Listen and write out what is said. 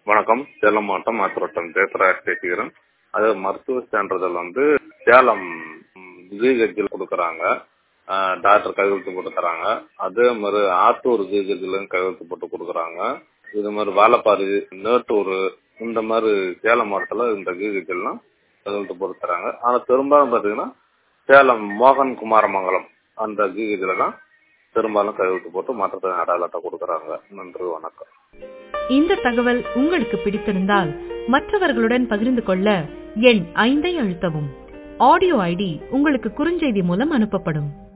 வணக்கம் சேலம் மாவட்டம் ஆத்திரோட்டம் ஜெயபிரகாஷ் பேசுகிறேன் அது மருத்துவ சான்றிதழ் வந்து சேலம் ஜிஹெச்சில் கொடுக்குறாங்க டாக்டர் கையெழுத்து போட்டு தராங்க அதே மாதிரி ஆத்தூர் ஜிஹெச்சிலும் கையெழுத்து போட்டு கொடுக்குறாங்க இது மாதிரி வாழப்பாடி நேட்டூர் இந்த மாதிரி சேலம் மாவட்டத்தில் இந்த ஜிஹெச்லாம் கையெழுத்து போட்டு தராங்க ஆனால் பெரும்பாலும் பார்த்தீங்கன்னா சேலம் மோகன் குமாரமங்கலம் அந்த ஜிஹெச்சில் தான் பெரும்பாலும் கையெழுத்து போட்டு மாற்றத்தின் அடையாளத்தை கொடுக்குறாங்க நன்றி வணக்கம் இந்த தகவல் உங்களுக்கு பிடித்திருந்தால் மற்றவர்களுடன் பகிர்ந்து கொள்ள எண் ஐந்தை அழுத்தவும் ஆடியோ ஐடி உங்களுக்கு குறுஞ்செய்தி மூலம் அனுப்பப்படும்